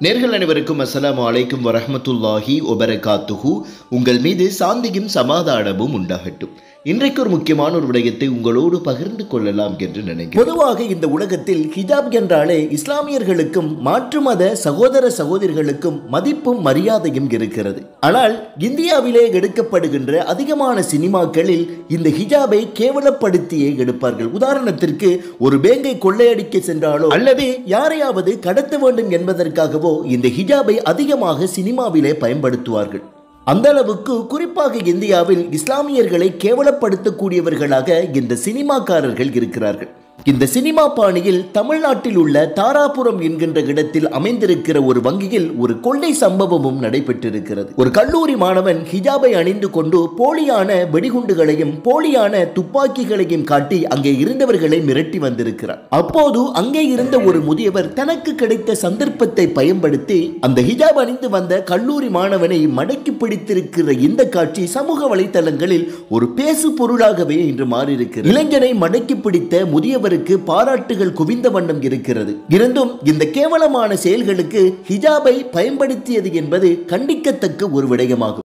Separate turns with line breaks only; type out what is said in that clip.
நேர்கள் அனைவருக்கும் அஸ்ஸலாமு அலைக்கும் வரஹ்மத்துல்லாஹி ஒபரகாத்துஹு உங்கள் மீது சாந்தியும் சமாதானமும் உண்டாகட்டும் இன்றைக்கு ஒரு முக்கியமான ஒரு விடயத்தை உங்களோடு பகிர்ந்து கொள்ளலாம் என்று நினைக்கிறேன் பொதுவாக இந்த உலகத்தில் ஹிஜாப் என்றாலே இஸ்லாமியர்களுக்கும் மாற்று மத சகோதர சகோதரிகளுக்கும் மதிப்பும் மரியாதையும் இருக்கிறது ஆனால் இந்தியாவிலே எடுக்கப்படுகின்ற அதிகமான சினிமாக்களில் இந்த ஹிஜாபை கேவலப்படுத்தியே எடுப்பார்கள் உதாரணத்திற்கு ஒரு பேங்கை கொள்ளையடிக்க சென்றாலோ அல்லது யாரையாவது கடத்த வேண்டும் என்பதற்காகவோ இந்த ஹிஜாபை அதிகமாக சினிமாவிலே பயன்படுத்துவார்கள் அந்த அளவுக்கு குறிப்பாக இந்தியாவில் இஸ்லாமியர்களை கேவலப்படுத்தக்கூடியவர்களாக இந்த சினிமாக்காரர்கள் இருக்கிறார்கள் இந்த சினிமா பாணியில் தமிழ்நாட்டில் உள்ள தாராபுரம் என்கின்ற இடத்தில் அமைந்திருக்கிற ஒரு வங்கியில் ஒரு கொள்ளை சம்பவமும் நடைபெற்றிருக்கிறது ஒரு கல்லூரி மாணவன் ஹிஜாபை அணிந்து கொண்டு போலியான வெடிகுண்டுகளையும் போலியான துப்பாக்கிகளையும் காட்டி அங்கே இருந்தவர்களை மிரட்டி வந்திருக்கிறார் அப்போது அங்கே இருந்த ஒரு முதியவர் தனக்கு கிடைத்த சந்தர்ப்பத்தை பயன்படுத்தி அந்த ஹிஜாப் அணிந்து வந்த கல்லூரி மாணவனை மடக்கி பிடித்திருக்கிற இந்த காட்சி சமூக வலைத்தளங்களில் ஒரு பேசு பொருளாகவே இன்று மாறியிருக்கிறது இளைஞனை மடக்கி பிடித்த முதியவருக்கு பாராட்டுகள் குவிந்த வண்ணம் இருக்கிறது இருந்தும் இந்த கேவலமான செயல்களுக்கு ஹிஜாபை பயன்படுத்தியது என்பது கண்டிக்கத்தக்க ஒரு விடயமாகும்